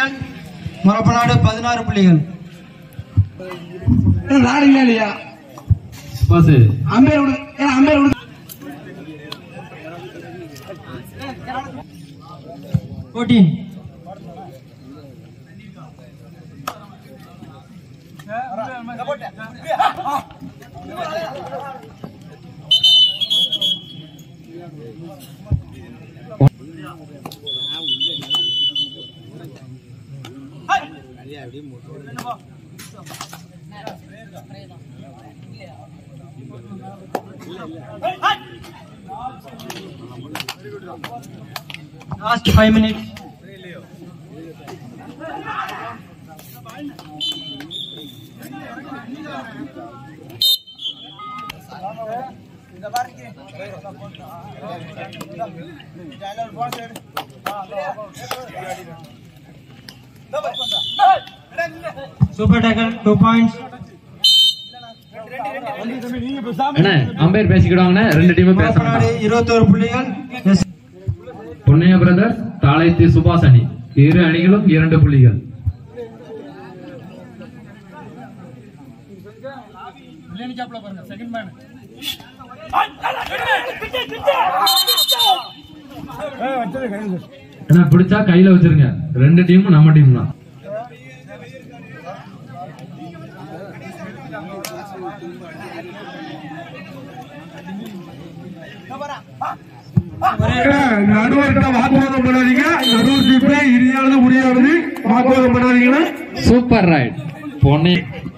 புள்ளிகள் முரப்பநாடு பதினாறு புள்ளிகள் நாடுங்களா இல்லையா பாஸ் அம்பேர் விடு ஏன்னா அம்பேர் விடு fourteen last five minutes super tackle two points அண்ணா அம்பையர் பேசிக்கிடுவாங்கண்ணே ரெண்டு டீமும் பேச முரப்பநாடு வேண்டாம் இருபத்தோரு புள்ளிகள் எஸ் பொன்னையா பிரதர்ஸ் தாளைத்தி சுபாஷ் அணி இரு அணிகளும் இரண்டு புள்ளிகள் அண்ணா பிடிச்சா கையில வச்சிருங்க ரெண்டு டீமும் நம்ம டீம் தான் நடுவர்கிட்ட வாக்குவாதம் பண்ணாதீங்க நடுவர் தீர்ப்பே இறுதியானது முடியானது வாக்குவாதம் பண்ணாதீங்கன்னா சூப்பர் ரைட் பொன்னே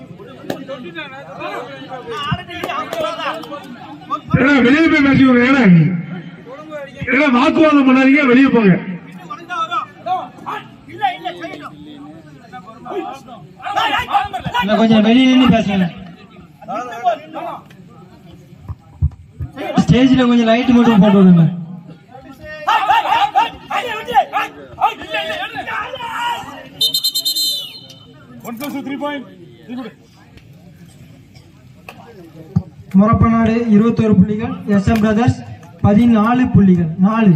ஏன்னா வெளியே போய் பேசிக்கோங்க ஏன்னா ஏன்னா வாக்குவாதம் பண்ணாதீங்க வெளியே போங்க இன்னும் கொஞ்சம் வெளியே நின்று பேசுங்க ஸ்டேஜ்ல கொஞ்சம் லைட் மட்டும் போட்டு விடுங்க முரப்பநாடு இருபத்தோரு புள்ளிகள் எஸ் எம் பிரதர்ஸ் பதினாலு புள்ளிகள் நாலு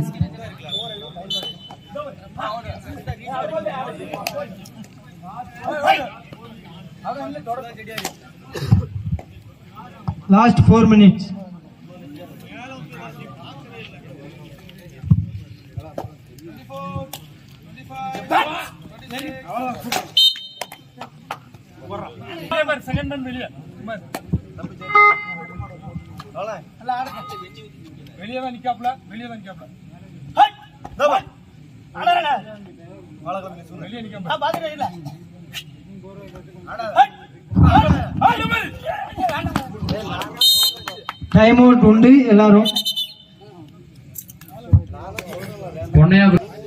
லாஸ்ட் ஃபோர் மினிட்ஸ் வெளியே தான் நிக்காப்ல வெளியே தான் நிக்காப்ல வெளியே நிக்காம டைம் அவுட் உண்டு எல்லாரும் பொன்னையா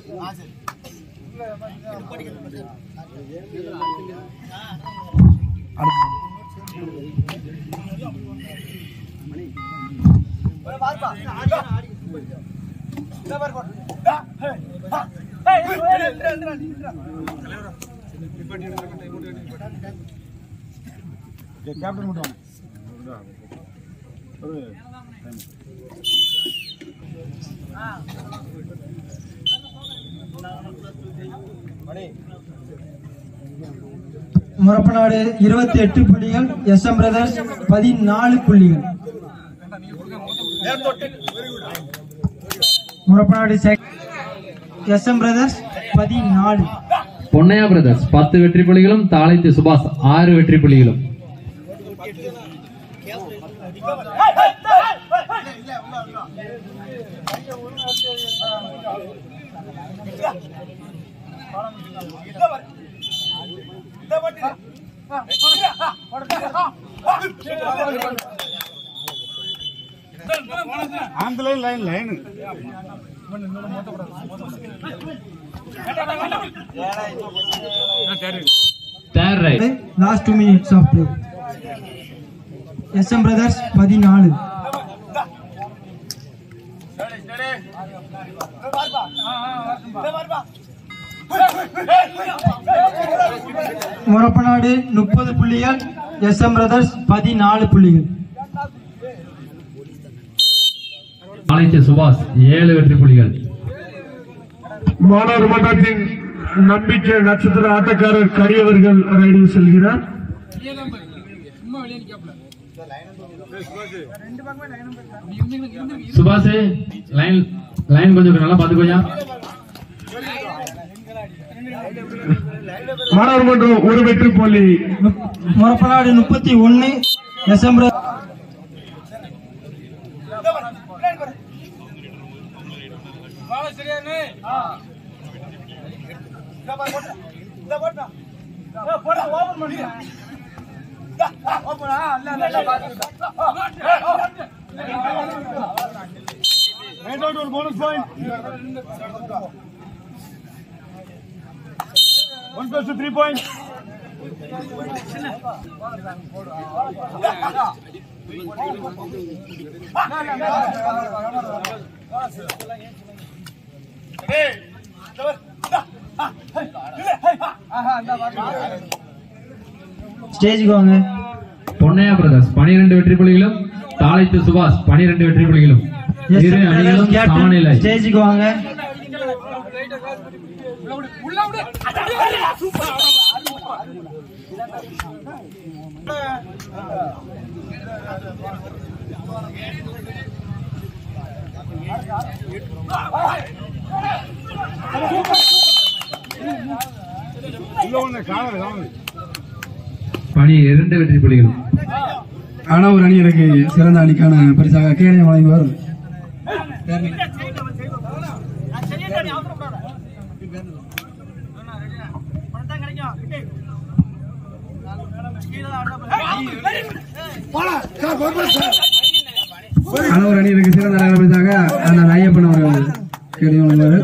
கேப்டன் மட்டும் முரப்பநாடு இருபத்தி எட்டு புள்ளிகள் எஸ் எம் பிரதர்ஸ் பதினாலு புள்ளிகள் முரப்பநாடு எஸ் எம் பிரதர்ஸ் பதினாலு பொன்னையா பிரதர்ஸ் பத்து வெற்றி புள்ளிகளும் தாளைத்தி சுபாஷ் ஆறு வெற்றி புள்ளிகளும் அந்த line line line third right last two minutes of play S M brothers பதினாலு முரப்பநாடு முப்பது புள்ளிகள் எஸ் எம் பிரதர்ஸ் பதினாலு புள்ளிகள் தாளைத்தி சுபாஷ் ஏழு வெற்றி புள்ளிகள் மாணவர் மன்றத்தின் நம்பிக்கை நட்சத்திர ஆட்டக்காரர் கரியவர்கள் ரைடிங் செல்கிறார் சும்மா வெளியே நிக்காப்ல சுபாஷ் லைன் லைன் கொஞ்சம் நல்லா பாத்துக்கோயா மாணவர் மன்றம் ஒரு வெற்றி புள்ளி முறப்பநாடு முப்பத்தி ஒன்னு எஸ் எம் வாழ சரியானே bonus point. One plus two, three points. ஸ்டேஜுக்கு வாங்க பொன்னையா பிரதர்ஸ் பனிரெண்டு வெற்றி புள்ளிகளும் தாளைத்து சுபாஷ் பனிரெண்டு வெற்றி புள்ளிகளும் எஸ் இரு எம் அணிகளும் கேப்டன் சமநிலை ஸ்டேஜுக்கு வாங்க பனி இரண்டு வெற்றி புள்ளிகளும் ஆனா ஒரு அணி எனக்கு சிறந்த அணிக்கான பரிசாக கேரளம் வழங்கி வரும் ஆனா ஒரு அணி எனக்கு சிறந்த அழகான பரிசாக அந்த ஐயப்பன் அவர்கள் கேரளம் வழங்குவார்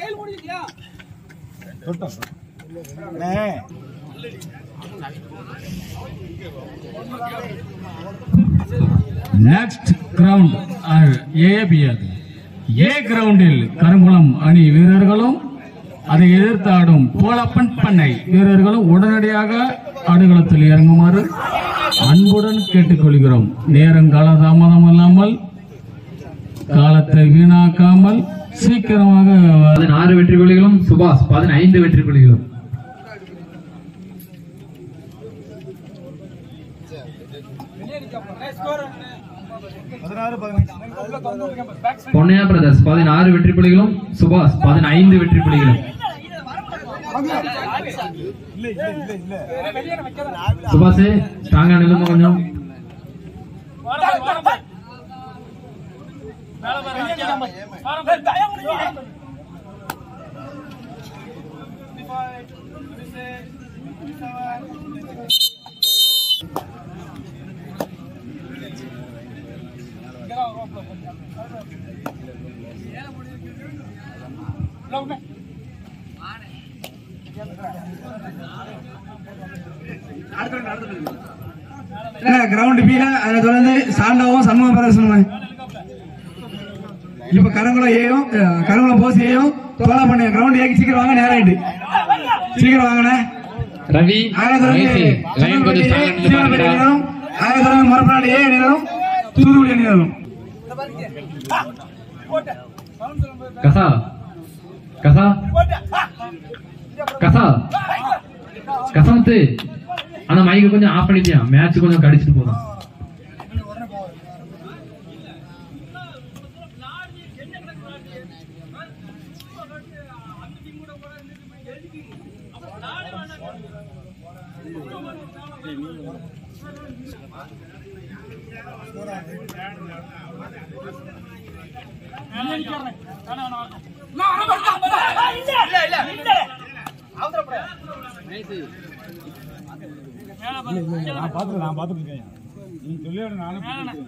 நெக்ஸ்ட் கிரவுண்ட் ஏபி அது ஏ கிரவுண்டில் கருங்குளம் அணி வீரர்களும் அதை எதிர்த்து ஆடும் போலப்பன் பண்ணை வீரர்களும் உடனடியாக ஆடுகளத்தில் இறங்குமாறு அன்புடன் கேட்டுக்கொள்கிறோம் நேரம் காலதாமதம் இல்லாமல் காலத்தை வீணாக்காமல் சீக்கிரமாக பதினாறு வெற்றி புள்ளிகளும் சுபாஷ் பதினைந்து வெற்றி புள்ளிகளும் பொன்னையா பிரதர்ஸ் பதினாறு வெற்றி புள்ளிகளும் சுபாஷ் பதினைந்து வெற்றி புள்ளிகளும் சுபாஷ் ஸ்ட்ராங்கா நிலுங்க கொஞ்சம் கிரவுண்ட் பீல அதை தொடர்ந்து சாண்டாவும் சண்முக பிரதர்சனமா இப்ப கரங்குளம் ஏயும் அஹ், கரங்குளம் போஸ் ஏயும் தோலா பண்ண கிரவுண்ட் ஏக்கி சீக்கிரம் வாங்க நேரம் ஆயிட்டு சீக்கிரம் வாங்கண்ணே ரவி அதை தொடர்ந்து மேசி லைன் கொஞ்சம் ஸ்ட்ராங்கா நின்னு சிவகங்கை பாருங்கடா அணியினரும், அதை தொடர்ந்து மரப்பநாடு ஏ அணியினரும் தூத்துக்குடி அணியினரும் கசா கசா கசா கசமுத்து அந்த மைக்கு கொஞ்சம் ஆஃப் பண்ணிட்டியா மேட்ச் கொஞ்சம் கடிச்சிட்டு போதும் நான் பாத்துருக்கேன் நான் பாத்துருக்கேன் நீ சொல்லி நானும்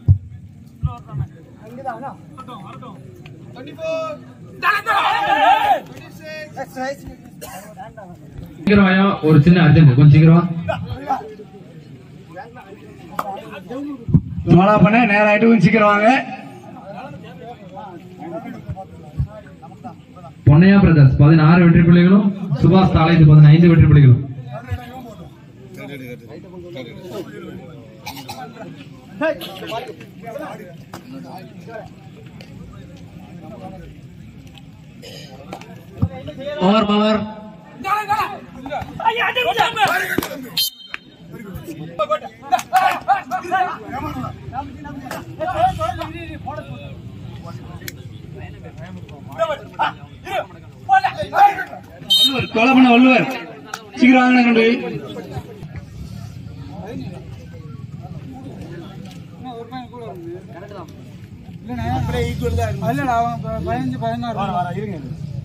சீக்கிரம் வாயா ஒரு சின்ன அர்ஜென்ட் கொஞ்சம் சீக்கிரம் வா தோலா பண்ண நேரம் ஆயிட்டு கொஞ்சம் சீக்கிரம் வாங்க பொன்னையா பிரதர்ஸ் பதினாறு வெற்றி புள்ளிகளும் சுபாஷ் தாளைத்து பதினைந்து வெற்றி புள்ளிகளும் ஓவர் பவர் வள்ளுவர் கொலை பண்ண வள்ளுவர் சீக்கிரம் வாங்க கொண்டு போய் இல்லடா அவன் பதினஞ்சு பதினாறு இருங்க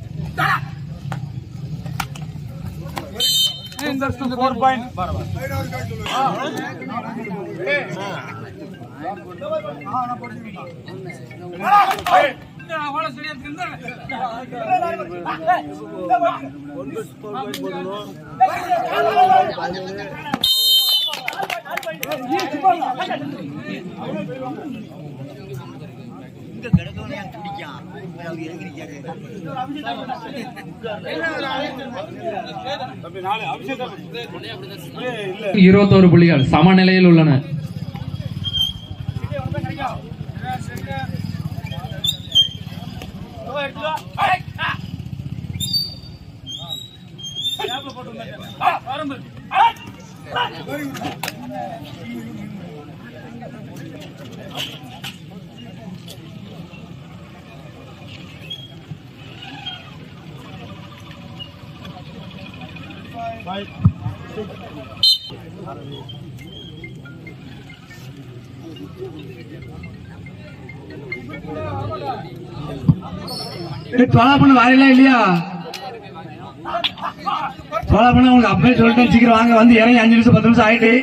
ஃபோர் பாயிண்ட் இருபத்தோரு புள்ளிகள் சமநிலையில் உள்ளன தொலை பண்ண வரல இல்லையா தொலை பண்ண உங்களுக்கு அப்பவே சொல்லிட்டேன் சீக்கிரம் வாங்க வந்து இறங்கி அஞ்சு நிமிஷம் பத்து நிமிஷம் ஆயிட்டு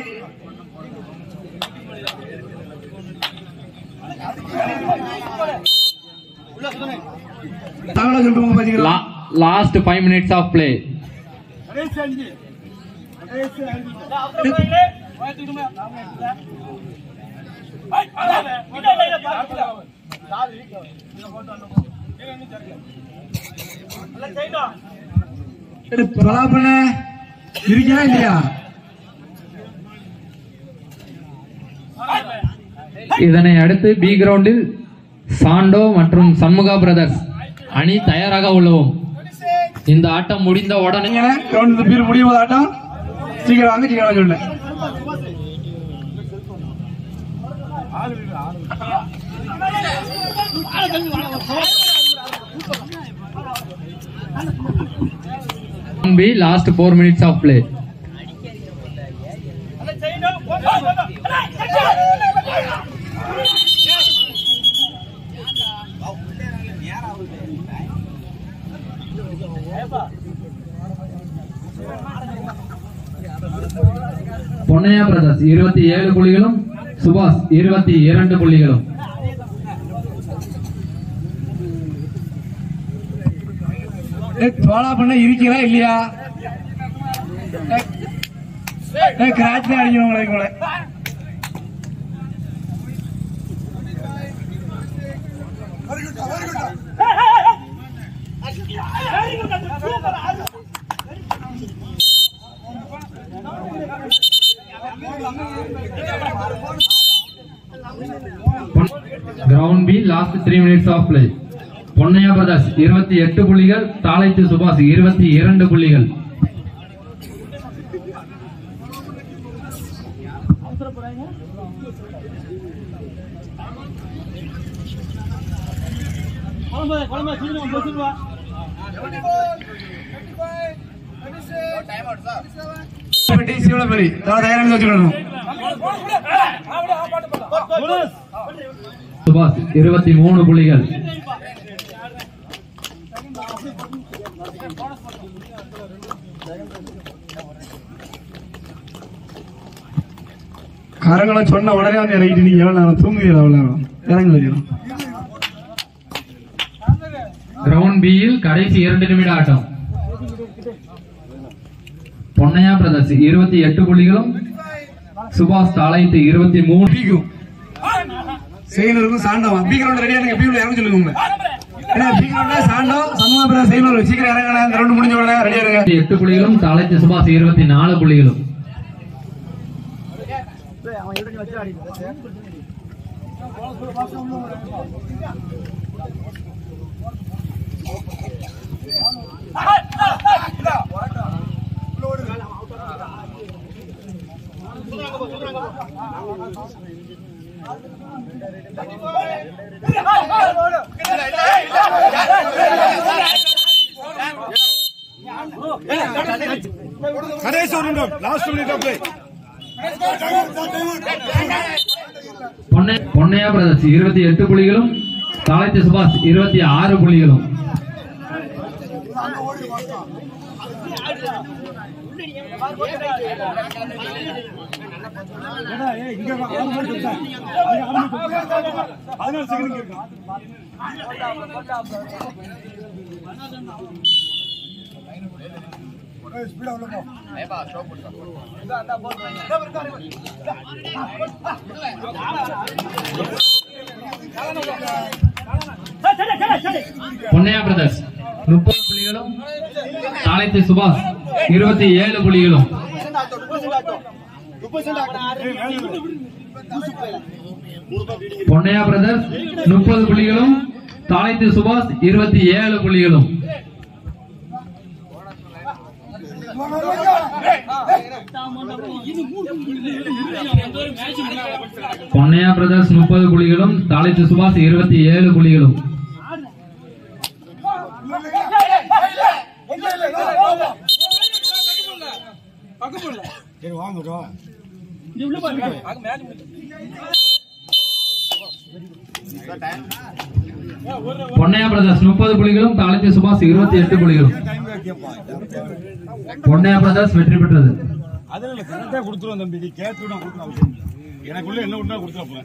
தமிழ சொல்லிட்டு போங்க பாத்தீங்களா last five minutes of play தொலை பண்ண இருக்கா இல்லையா இதனை அடுத்து பி கிரவுண்டில் சாண்டோ மற்றும் சண்முகா பிரதர்ஸ் அணி தயாராக உள்ளோம் இந்த ஆட்டம் முடிந்த உடனே கிரவுண்ட் பீர் முடியும் போது ஆட்டம் சீக்கிரம் வாங்க சீக்கிரம் வாங்க சொல்லிட்டேன் B last four minutes of play Ponnaiya brothers இருபத்தி ஏழு புள்ளிகளும் சுபாஷ் இருபத்தி இரண்டு புள்ளிகளும் தோலா பண்ண இருக்கிறா இல்லையா கிராச் தான் அடிக்கணும் உங்களுக்கு உங்களை ground B last three minutes of play Ponnaiya brothers இருபத்தி எட்டு புள்ளிகள் தாளைத்து சுபாஷ் இருபத்தி இரண்டு புள்ளிகள் டிசி எவ்வளவு பெரிய தயாராக வச்சுக்கணும் சுபாஷ் இருபத்தி மூணு புள்ளிகள் கரங்களை சொன்ன உடனே வந்து இறங்கிட்டு நீங்க எவ்வளவு நேரம் தூங்குவீங்க அவ்வளவு நேரம் இறங்கி வச்சிடும் கிரவுண்ட் பியில் கடைசி இரண்டு நிமிட ஆட்டம் பொன்னையா பிரதர்ஸ் இருபத்தி எட்டு புள்ளிகளும் சுபாஷ் தாளைத்து இருபத்தி மூணு பீக்கும் செயலருக்கும் சாண்டவம் பி கிரவுண்ட் ரெடியா நீங்க பீக்குள்ள இறங்க சொல்லுங்க உங்களை ஏன்னா பி கிரவுண்ட்ல சாண்டவம் சமூக செயலர் சீக்கிரம் இறங்கணும் இந்த ரவுண்ட் முடிஞ்ச உடனே ரெடியா இருங்க எட்டு புள்ளிகளும் தாளைத்து சுபாஷ் இருபத்தி நாலு புள்ளிகளும் கடைசி ஒரு நிமிடம் லாஸ்ட் மினிட் ஆஃப் பிளே பொன்னை பொன்னையா பிரதர்ஸ் இருபத்தி எட்டு புள்ளிகளும் தாளைத்து சுபாஷ் இருபத்தி ஆறு புள்ளிகளும் இங்க வா, ஆறு மணி கொடுத்தேன். அங்க ஆறு மணி கொடுத்தேன். பதினாறு செகண்ட் இருக்கு ஸ்பீடா உள்ள போ பொன்னையா பிரதர்ஸ் முப்பது புள்ளிகளும் தாளைத்து சுபாஷ் இருபத்தி ஏழு புள்ளிகளும் பொன்னையா பிரதர்ஸ் முப்பது புள்ளிகளும் தாளைத்து சுபாஷ் இருபத்தி ஏழு புள்ளிகளும் பொன்னையா பிரதர்ஸ் முப்பது புள்ளிகளும் தாளைத்து சுபாஷ் இருபத்தி ஏழு புள்ளிகளும் சரி வாங்க bro. பொன்னையா பிரதர்ஸ் முப்பது புள்ளிகளும் தாளைத்து சுபாஷ் இருபத்தி எட்டு புள்ளிகளும் டைம் கேட்கப்பா பொன்னையா பிரதர்ஸ் வெற்றி பெற்றது அதில் இல்லை கரெக்டாக கொடுத்துருவோம் தம்பி நீ கேட்டு நான் கொடுக்க அவசியம் இல்லை எனக்குள்ள என்ன விட்டா கொடுத்துட போறேன்